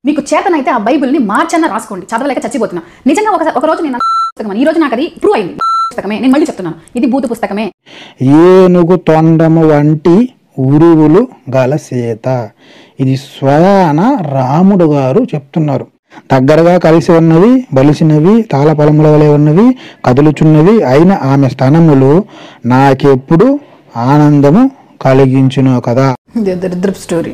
మీకు చేతనైతే ఆ బైబిల్ని మార్చన్న రాసుకోండి చదవలేక చచ్చిపోతున్నా నిజంగా ఒక ఒక రోజు నేను నా పుస్తకం ఈ రోజు నాకు అది ప్రూవ్ అయింది పుస్తకమే నేను మళ్ళీ చెప్తున్నాను ఇది బూతు పుస్తకమే ఏనుగు తొండము వంటి ఉరువులు గల సీత ఇది స్వయాన రాముడు గారు చెప్తున్నారు దగ్గరగా కలిసి ఉన్నవి బలిసినవి తాళపలముల వలె ఉన్నవి కదులుచున్నవి అయిన ఆమె స్థనములు నాకెప్పుడు ఆనందము కలిగించును కదా ఇది దరిద్రపు స్టోరీ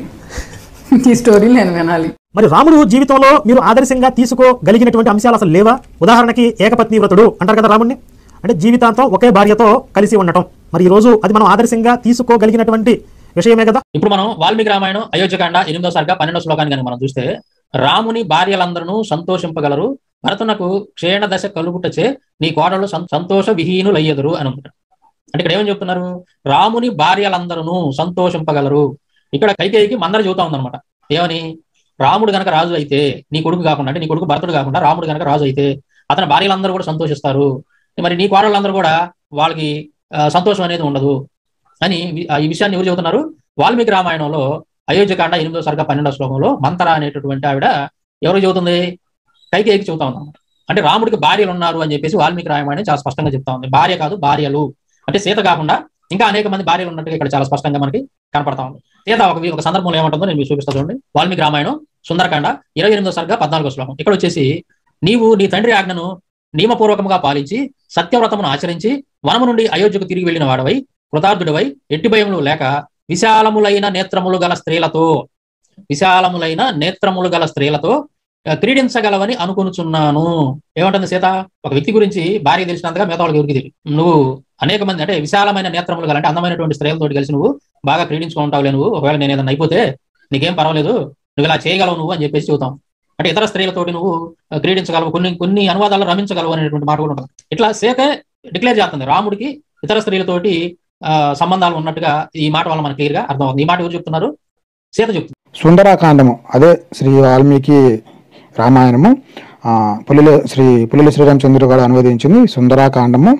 ఈ స్టోరీ నేను వినాలి మరి రాముడు జీవితంలో మీరు ఆదర్శంగా తీసుకోగలిగినటువంటి అంశాలు అసలు లేవా ఉదాహరణకి ఏకపత్ని వ్రతుడు అంటారు కదా రాముడిని అంటే జీవితాంతం ఒకే భార్యతో కలిసి ఉండటం మరి ఈ రోజు అది మనం ఆదర్శంగా తీసుకోగలిగినటువంటి విషయమే కదా ఇప్పుడు మనం వాల్మీకి రామాయణం అయోధ్యకాండ ఎనిమిదో సరిగా పన్నెండో శ్లోకాన్ని కనుక మనం చూస్తే రాముని భార్యలందరూ సంతోషింపగలరు భరతునకు క్షీణ దశ కలుగుటచే నీ కోడలు సం- సంతోష విహీనులయ్యదురు అని అంటారు అంటే ఇక్కడ ఏమని చెప్తున్నారు రాముని భార్యలందరూ సంతోషింపగలరు ఇక్కడ కైకేయికి మందర చెబుతా ఉందన్నమాట ఏమని రాముడు గనక రాజు అయితే నీ కొడుకు కాకుండా అంటే నీ కొడుకు భరతుడు కాకుండా రాముడు గనక రాజు అయితే అతని భార్యలందరూ కూడా సంతోషిస్తారు మరి నీ కోడళ్ళందరూ కూడా వాళ్ళకి ఆ, సంతోషం అనేది ఉండదు అని వి- ఆ ఈ విషయాన్ని ఎవరు చెబుతున్నారు వాల్మీకి రామాయణంలో అయోధ్యకాండ ఎనిమిదో సరిగా పన్నెండో శ్లోకంలో మంతర అనేటటువంటి ఆవిడ ఎవరు చెబుతుంది కైకేయికి చెబుతా ఉంది అన్నమాట. అంటే రాముడికి భార్యలు ఉన్నారు అని చెప్పేసి వాల్మీకి రామాయణం చాలా స్పష్టంగా చెప్తా ఉంది భార్య కాదు భార్యలు అంటే సీత కాకుండా ఇంకా అనేక మంది భార్యలు ఉన్నట్టుగా ఇక్కడ చాలా స్పష్టంగా మనకి కనపడతా ఉంది సీత ఒక ఒక సందర్భంలో ఏమంటుందో నేను మీకు చూపిస్తా చూడండి వాల్మీకి రామాయణం సుందరకాండ ఇరవై ఎనిమిదో సరిగా పద్నాలుగో శ్లోకం ఇక్కడ వచ్చేసి నీవు నీ తండ్రి ఆజ్ఞను నియమపూర్వకంగా పాలించి సత్యవ్రతమును ఆచరించి వనము నుండి అయోధ్యకు తిరిగి వెళ్ళిన వాడవై కృతార్థుడివై ఎట్టి భయములు లేక విశాలములైన నేత్రములు గల స్త్రీలతో విశాలములైన నేత్రములు గల స్త్రీలతో ఆ, క్రీడించగలవని అనుకొనుచున్నాను ఏమంటుంది సీత ఒక వ్యక్తి గురించి భార్య తెలిసినంతగా మిగతా వాళ్ళకి ఎవరికి తెలియదు నువ్వు అనేక మంది అంటే విశాలమైన నేత్రములు గల అంటే అందమైనటువంటి స్త్రీలతో కలిసి నువ్వు బాగా క్రీడించుకుంటావులే నువ్వు ఒకవేళ నేను ఏదైనా అయిపోతే నీకేం పర్వాలేదు నువ్వు ఇలా చేయగలవు నువ్వు అని చెప్పేసి చెబుతాం అంటే ఇతర స్త్రీలతోటి నువ్వు ఆ, క్రీడించగలవు కొన్ని కొన్ని అనువాదాలు రమించగలవు అనేటువంటి మాట కూడా ఉంటుంది ఇట్లా సీత డిక్లేర్ చేస్తుంది రాముడికి ఇతర స్త్రీలతోటి ఆ, సంబంధాలు ఉన్నట్టుగా ఈ మాట వల్ల మనకు క్లియర్ గా అర్థమవుతుంది ఈ మాట ఎవరు చెప్తున్నారు సీత చెప్తుంది సుందరాకాండము అదే శ్రీ వాల్మీకి రామాయణము ఆ, పులిల శ్రీ పులిల శ్రీరామచంద్రుడు గారు అనువదించింది సుందరాకాండము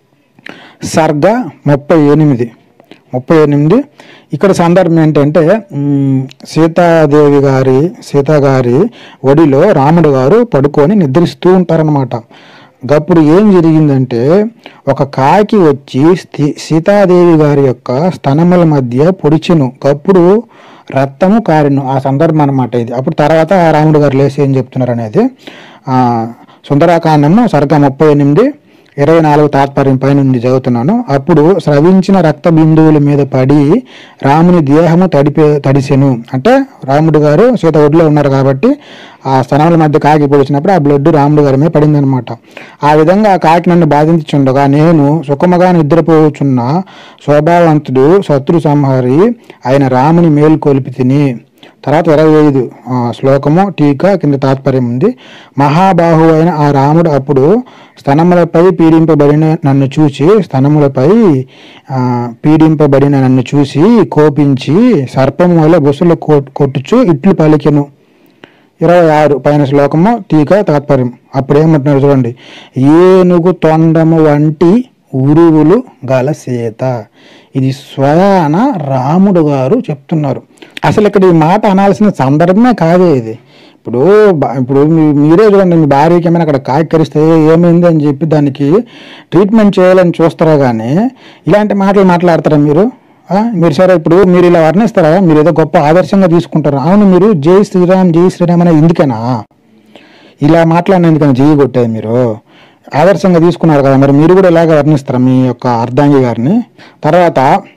సర్గ ముప్పై ఎనిమిది ముప్పై ఎనిమిది ఇక్కడ సందర్భం ఏంటంటే ఉమ్, సీతాదేవి గారి సీత గారి ఒడిలో రాముడు గారు పడుకొని నిద్రిస్తూ ఉంటారనమాట గప్పుడు ఏం జరిగిందంటే ఒక కాకి వచ్చి స్థి- సీతాదేవి గారి యొక్క స్తనముల మధ్య పొడిచెను గప్పుడు రక్తము కారెను ఆ సందర్భం అనమాట ఇది అప్పుడు తర్వాత ఆ రాముడు గారు లేచి ఏం చెప్తున్నారు అనేది ఆ, సుందరాకాండము సరిగ్గా ముప్పై ఎనిమిది ఇరవై నాలుగు తాత్పర్యం పైన ఉంది చదువుతున్నాను అప్పుడు స్రవించిన రక్త బిందువుల మీద పడి రాముని దేహము తడిపే తడిసెను అంటే రాముడు గారు సీత ఒడిలో ఉన్నారు కాబట్టి ఆ స్థనముల మధ్య కాకి పొడిచినప్పుడు ఆ బ్లడ్ రాముడు గారి మీద పడింది అనమాట ఆ విధంగా ఆ కాకి నన్ను బాధించుండగా నేను సుఖముగా నిద్రపోవచ్చున్న శోభావంతుడు శత్రు సంహారి ఆయన రాముని మేలుకొలిపి తిని తర్వాత ఇరవై ఐదు ఆ, శ్లోకము టీకా కింద తాత్పర్యం ఉంది మహాబాహు అయిన ఆ రాముడు అప్పుడు స్తనములపై పీడింపబడిన నన్ను చూసి స్తనములపై ఆ, పీడింపబడిన నన్ను చూసి కోపించి సర్పము వల్ల బుసలు కొట్టుచు ఇట్లు పలికెను ఇరవై ఆరు పైన శ్లోకము టీకా తాత్పర్యం అప్పుడు ఏమంటున్నారు చూడండి ఏనుగు తొండము వంటి ఉరువులు గల సీత ఇది స్వయాన రాముడు గారు చెప్తున్నారు అసలు ఇక్కడ ఈ మాట అనాల్సిన సందర్భమే కాదే ఇది ఇప్పుడు బా- ఇప్పుడు మీ- మీరే చూడండి మీ భార్యకి ఏమైనా అక్కడ కాయకరిస్తే ఏమైంది అని చెప్పి దానికి ట్రీట్మెంట్ చేయాలని చూస్తారా కానీ ఇలాంటి మాటలు మాట్లాడతారా మీరు ఆ? మీరు సరే ఇప్పుడు మీరు ఇలా వర్ణిస్తారా మీరు ఏదో గొప్ప ఆదర్శంగా తీసుకుంటారు అవును మీరు జై శ్రీరామ్ జై శ్రీరామ్ అనేది ఎందుకనా ఇలా మాట్లాడినందుకని జై కొట్టేది మీరు ఆదర్శంగా తీసుకున్నారు కదా మరి మీరు కూడా ఇలాగ వర్ణిస్తారా మీ యొక్క అర్ధాంగి గారిని తర్వాత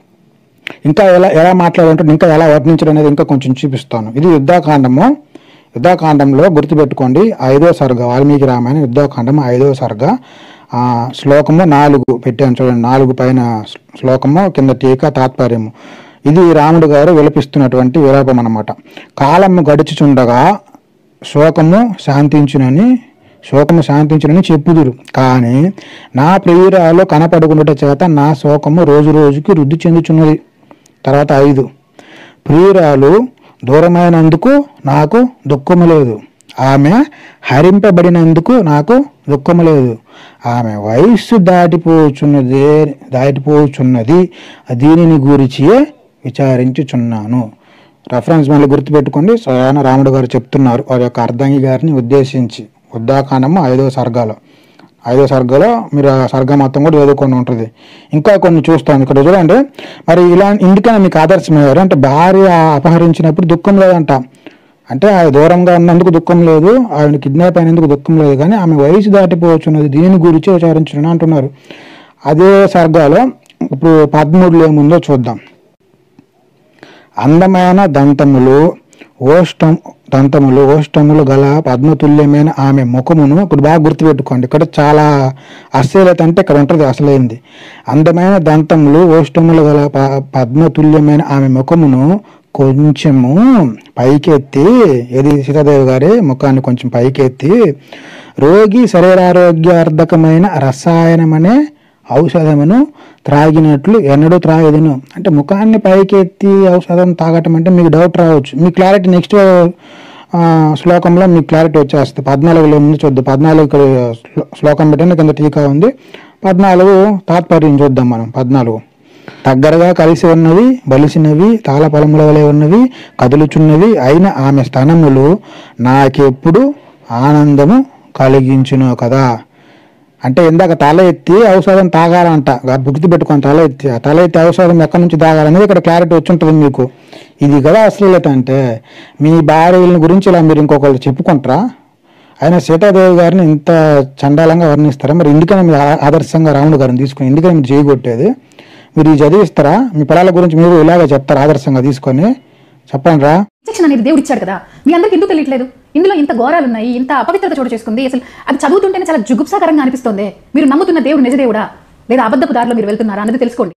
ఇంకా ఎలా ఎలా మాట్లాడాలంటే ఇంకా ఎలా వర్ణించడం అనేది ఇంకా కొంచెం చూపిస్తాను ఇది యుద్ధాకాండము యుద్ధాకాండంలో గుర్తుపెట్టుకోండి ఐదో సర్గ వాల్మీకి రామాయణ యుద్ధాకాండం ఐదో సర్గ ఆ, శ్లోకము నాలుగు పెట్టాను చూడండి నాలుగు పైన శ్లోకము కింద టీకా తాత్పర్యము ఇది రాముడు గారు విలపిస్తున్నటువంటి విలాపం అన్నమాట కాలము గడుచుచుండగా శోకము శాంతించునని శోకము శాంతించునని చెప్పుదురు కానీ నా ప్రియురాలు కనపడుకున్నట చేత నా శోకము రోజు రోజుకి వృద్ధి చెందుచున్నది తర్వాత ఐదు ప్రియురాలు దూరమైనందుకు నాకు దుఃఖము లేదు ఆమె హరింపబడినందుకు నాకు దుఃఖము లేదు ఆమె వయస్సు దాటిపోచున్నదే దాటిపోచున్నది దీనిని గురించియే విచారించుచున్నాను రెఫరెన్స్ మళ్ళీ గుర్తుపెట్టుకోండి స్వయాన రాముడు గారు చెప్తున్నారు వారి యొక్క అర్ధంగి గారిని ఉద్దేశించి ఉద్దాకాండము ఐదో సర్గాలో ఐదో సర్గలో మీరు ఆ సర్గ మొత్తం కూడా చదువుకొని ఉంటుంది ఇంకా కొన్ని చూస్తాం ఇక్కడ చూడండి మరి ఇలా ఇందుకనే మీకు ఆదర్శమయ్యారు అంటే భార్య అపహరించినప్పుడు దుఃఖం లేదంట అంటే ఆ దూరంగా ఉన్నందుకు దుఃఖం లేదు ఆవిడ కిడ్నాప్ అయినందుకు దుఃఖం లేదు కానీ ఆమె వయసు దాటిపోవచ్చున్నది దీని గురించి విచారించును అంటున్నారు అదే సర్గాలో ఇప్పుడు పదమూడులో ఏముందో చూద్దాం అందమైన దంతములు ఓష్టం దంతములు ఓష్టములు గల పద్మతుల్యమైన ఆమె ముఖమును ఇప్పుడు బాగా గుర్తుపెట్టుకోండి ఇక్కడ చాలా అశ్లీలత అంటే ఇక్కడ ఉంటుంది అసలైంది అందమైన దంతములు ఓష్టములు గల ప- పద్మతుల్యమైన ఆమె ముఖమును కొంచెము పైకెత్తి ఏది సీతాదేవి గారి ముఖాన్ని కొంచెం పైకెత్తి రోగి శరీరారోగ్యార్థకమైన రసాయనమనే ఔషధమును త్రాగినట్లు ఎన్నడూ త్రాగదును అంటే ముఖాన్ని పైకెత్తి ఔషధం తాగటం అంటే మీకు డౌట్ రావచ్చు మీ క్లారిటీ నెక్స్ట్ శ్లోకంలో మీకు క్లారిటీ వచ్చేస్తుంది పద్నాలుగులో ముందు చూద్దాం పద్నాలుగు ఇక్కడ శ్లో- శ్లోకం పెట్టిన కింద టీకా ఉంది పద్నాలుగు తాత్పర్యం చూద్దాం మనం పద్నాలుగు దగ్గరగా కలిసి ఉన్నవి బలిసినవి తాళపలముల వలె ఉన్నవి కదులుచున్నవి అయిన ఆమె స్థనములు నాకెప్పుడు ఆనందము కలిగించును కదా అంటే ఇందాక తల ఎత్తి ఔషధం తాగాలంట గా- గుర్తు పెట్టుకొని తల ఎత్తి ఆ తల ఎత్తి ఔషధం ఎక్కడి నుంచి తాగాలనేది ఇక్కడ క్లారిటీ వచ్చి ఉంటుంది మీకు ఇది కదా అశ్లీలత అంటే మీ భార్యల గురించి ఇలా మీరు ఇంకొకళ్ళు చెప్పుకుంటారా ఆయన సీతాదేవి గారిని ఇంత చండాలంగా వర్ణిస్తారా మరి ఎందుకని మీరు ఆ- ఆదర్శంగా రాముడు గారిని తీసుకొని ఎందుకని మీరు చేయగొట్టేది మీరు ఈ చదివిస్తారా మీ పిల్లల గురించి మీరు ఇలాగే చెప్తారా ఆదర్శంగా తీసుకొని చెప్పండి రా శిక్షణ అనేది దేవుడు ఇచ్చాడు కదా మీ అందరికి ఎందుకు తెలియట్లేదు ఇందులో ఇంత ఘోరాలు ఉన్నాయి ఇంత అపవిత్రత చోటు చేసుకుంది అసలు అది చదువుతుంటేనే చాలా జుగుప్సాకరంగా అనిపిస్తోంది మీరు నమ్ముతున్న దేవుడు నిజదేవుడా లేదా అబద్ధపు దారిలో మీరు వెళ్తున్నారా అన్నది తెలుసుకోండి